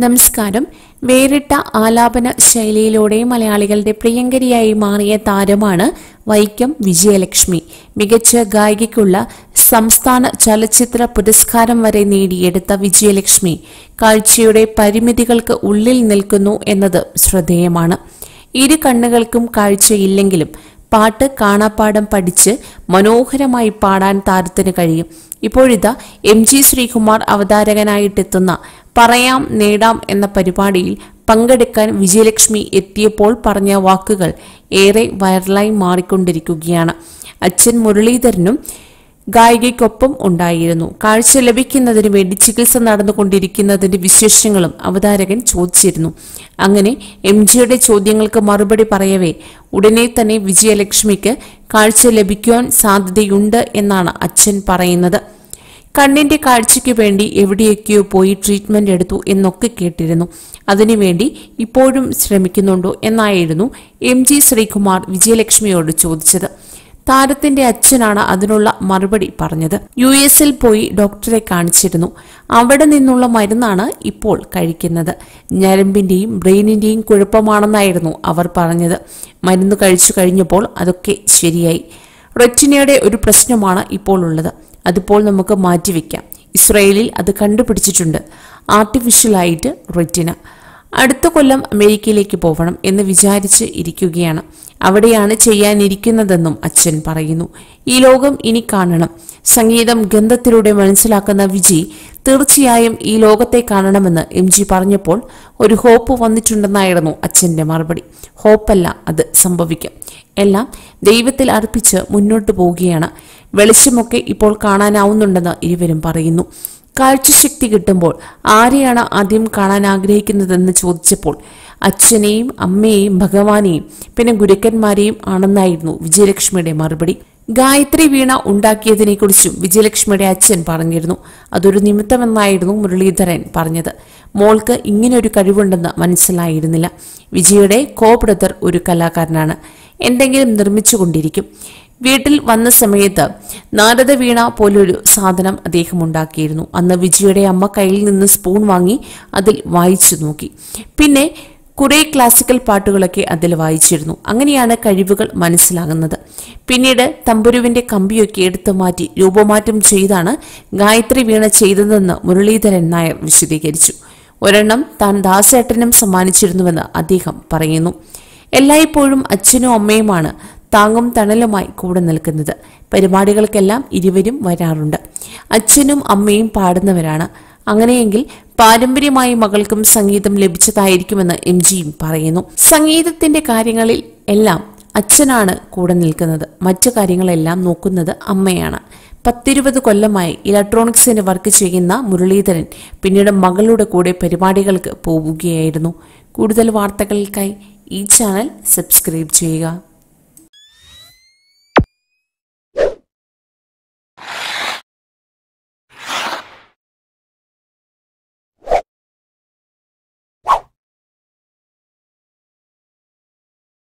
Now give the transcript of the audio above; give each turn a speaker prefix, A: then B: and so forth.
A: നമസ്കാരം വേറിട്ട ആലാപന ശൈലിയിലൂടെ മലയാളികളുടെ പ്രിയങ്കരിയായി മാറിയ താരമാണ് വൈക്കം വിജയലക്ഷ്മി മികച്ച ഗായികയ്ക്കുള്ള സംസ്ഥാന ചലച്ചിത്ര പുരസ്കാരം വരെ നേടിയെടുത്ത വിജയലക്ഷ്മി കാഴ്ചയുടെ പരിമിതികൾക്ക് ഉള്ളിൽ നിൽക്കുന്നു എന്നത് ശ്രദ്ധേയമാണ് ഇരു കണ്ണുകൾക്കും കാഴ്ചയില്ലെങ്കിലും പാട്ട് കാണാപ്പാടം പഠിച്ച് മനോഹരമായി പാടാൻ താരത്തിന് കഴിയും ഇപ്പോഴിതാ എം ജി ശ്രീകുമാർ അവതാരകനായിട്ടെത്തുന്ന പറയാം നേടാം എന്ന പരിപാടിയിൽ പങ്കെടുക്കാൻ വിജയലക്ഷ്മി എത്തിയപ്പോൾ പറഞ്ഞ വാക്കുകൾ ഏറെ വൈറലായി മാറിക്കൊണ്ടിരിക്കുകയാണ് അച്ഛൻ മുരളീധരനും ഗായികയ്ക്കൊപ്പം ഉണ്ടായിരുന്നു കാഴ്ച ലഭിക്കുന്നതിന് വേണ്ടി ചികിത്സ നടന്നുകൊണ്ടിരിക്കുന്നതിന്റെ വിശേഷങ്ങളും അവതാരകൻ ചോദിച്ചിരുന്നു അങ്ങനെ എം ജിയുടെ ചോദ്യങ്ങൾക്ക് മറുപടി പറയവേ ഉടനെ തന്നെ വിജയലക്ഷ്മിക്ക് കാഴ്ച ലഭിക്കുവാൻ സാധ്യതയുണ്ട് എന്നാണ് അച്ഛൻ പറയുന്നത് കണ്ണിന്റെ കാഴ്ചയ്ക്ക് വേണ്ടി എവിടെയൊക്കെയോ പോയി ട്രീറ്റ്മെന്റ് എടുത്തു എന്നൊക്കെ കേട്ടിരുന്നു അതിനുവേണ്ടി ഇപ്പോഴും ശ്രമിക്കുന്നുണ്ടോ എന്നായിരുന്നു എം ജി ശ്രീകുമാർ വിജയലക്ഷ്മിയോട് ചോദിച്ചത് താരത്തിന്റെ അച്ഛനാണ് അതിനുള്ള മറുപടി പറഞ്ഞത് യു എസിൽ പോയി ഡോക്ടറെ കാണിച്ചിരുന്നു അവിടെ നിന്നുള്ള മരുന്നാണ് ഇപ്പോൾ കഴിക്കുന്നത് ഞരമ്പിന്റെയും ബ്രെയിനിന്റെയും കുഴപ്പമാണെന്നായിരുന്നു അവർ പറഞ്ഞത് മരുന്ന് കഴിച്ചു കഴിഞ്ഞപ്പോൾ അതൊക്കെ ശരിയായി റെറ്റിനയുടെ ഒരു പ്രശ്നമാണ് ഇപ്പോൾ ഉള്ളത് അതിപ്പോൾ നമുക്ക് മാറ്റിവെക്കാം ഇസ്രായേലിൽ അത് കണ്ടുപിടിച്ചിട്ടുണ്ട് ആർട്ടിഫിഷ്യലായിട്ട് റെറ്റിന അടുത്ത കൊല്ലം അമേരിക്കയിലേക്ക് പോകണം എന്ന് വിചാരിച്ച് ഇരിക്കുകയാണ് അവിടെയാണ് ചെയ്യാനിരിക്കുന്നതെന്നും അച്ഛൻ പറയുന്നു ഈ ലോകം ഇനി കാണണം സംഗീതം ഗന്ധത്തിലൂടെ മനസ്സിലാക്കുന്ന വിജി തീർച്ചയായും ഈ ലോകത്തെ കാണണമെന്ന് എം ജി പറഞ്ഞപ്പോൾ ഒരു ഹോപ്പ് വന്നിട്ടുണ്ടെന്നായിരുന്നു അച്ഛന്റെ മറുപടി ഹോപ്പല്ല അത് സംഭവിക്കും എല്ലാം ദൈവത്തിൽ അർപ്പിച്ച് മുന്നോട്ട് പോവുകയാണ് വെളിച്ചമൊക്കെ ഇപ്പോൾ കാണാനാവുന്നുണ്ടെന്ന് ഇരുവരും പറയുന്നു കാഴ്ചശക്തി കിട്ടുമ്പോൾ ആരെയാണ് ആദ്യം കാണാൻ ആഗ്രഹിക്കുന്നതെന്ന് ചോദിച്ചപ്പോൾ അച്ഛനെയും അമ്മയെയും ഭഗവാനെയും പിന്നെ ഗുരുക്കന്മാരെയും ആണെന്നായിരുന്നു വിജയലക്ഷ്മിയുടെ മറുപടി ഗായത്രി വീണ ഉണ്ടാക്കിയതിനെക്കുറിച്ചും വിജയലക്ഷ്മിയുടെ അച്ഛൻ പറഞ്ഞിരുന്നു അതൊരു നിമിത്തമെന്നായിരുന്നു മുരളീധരൻ പറഞ്ഞത് മോൾക്ക് ഇങ്ങനൊരു കഴിവുണ്ടെന്ന് മനസ്സിലായിരുന്നില്ല വിജയുടെ കോ ബ്രദർ ഒരു കലാകാരനാണ് എന്തെങ്കിലും നിർമ്മിച്ചുകൊണ്ടിരിക്കും വീട്ടിൽ വന്ന സമയത്ത് നാരദ വീണ പോലൊരു സാധനം അദ്ദേഹം ഉണ്ടാക്കിയിരുന്നു അന്ന് വിജയുടെ അമ്മ കയ്യിൽ നിന്ന് സ്പൂൺ വാങ്ങി അതിൽ വായിച്ചു നോക്കി പിന്നെ കുറെ ക്ലാസിക്കൽ പാട്ടുകളൊക്കെ അതിൽ വായിച്ചിരുന്നു അങ്ങനെയാണ് കഴിവുകൾ മനസ്സിലാകുന്നത് പിന്നീട് തമ്പുരുവിന്റെ കമ്പിയൊക്കെ എടുത്തു മാറ്റി രൂപമാറ്റം ചെയ്താണ് ഗായത്രി വീണ ചെയ്തതെന്ന് മുരളീധരൻ നായർ വിശദീകരിച്ചു ഒരെണ്ണം താൻ ദാസേട്ടനും സമ്മാനിച്ചിരുന്നുവെന്ന് അദ്ദേഹം പറയുന്നു എല്ലായ്പ്പോഴും അച്ഛനും അമ്മയുമാണ് താങ്ങും തണലുമായി കൂടെ നിൽക്കുന്നത് പരിപാടികൾക്കെല്ലാം ഇരുവരും വരാറുണ്ട് അച്ഛനും അമ്മയും പാടുന്നവരാണ് അങ്ങനെയെങ്കിൽ പാരമ്പര്യമായി മകൾക്കും സംഗീതം ലഭിച്ചതായിരിക്കുമെന്ന് എം ജിയും പറയുന്നു സംഗീതത്തിന്റെ കാര്യങ്ങളിൽ എല്ലാം അച്ഛനാണ് കൂടെ നിൽക്കുന്നത് മറ്റു കാര്യങ്ങളെല്ലാം നോക്കുന്നത് അമ്മയാണ് പത്തിരുപത് കൊല്ലമായി ഇലക്ട്രോണിക്സിന് വർക്ക് ചെയ്യുന്ന മുരളീധരൻ പിന്നീട് മകളുടെ കൂടെ പരിപാടികൾക്ക് പോവുകയായിരുന്നു കൂടുതൽ വാർത്തകൾക്കായി ഈ ചാനൽ സബ്സ്ക്രൈബ് ചെയ്യുക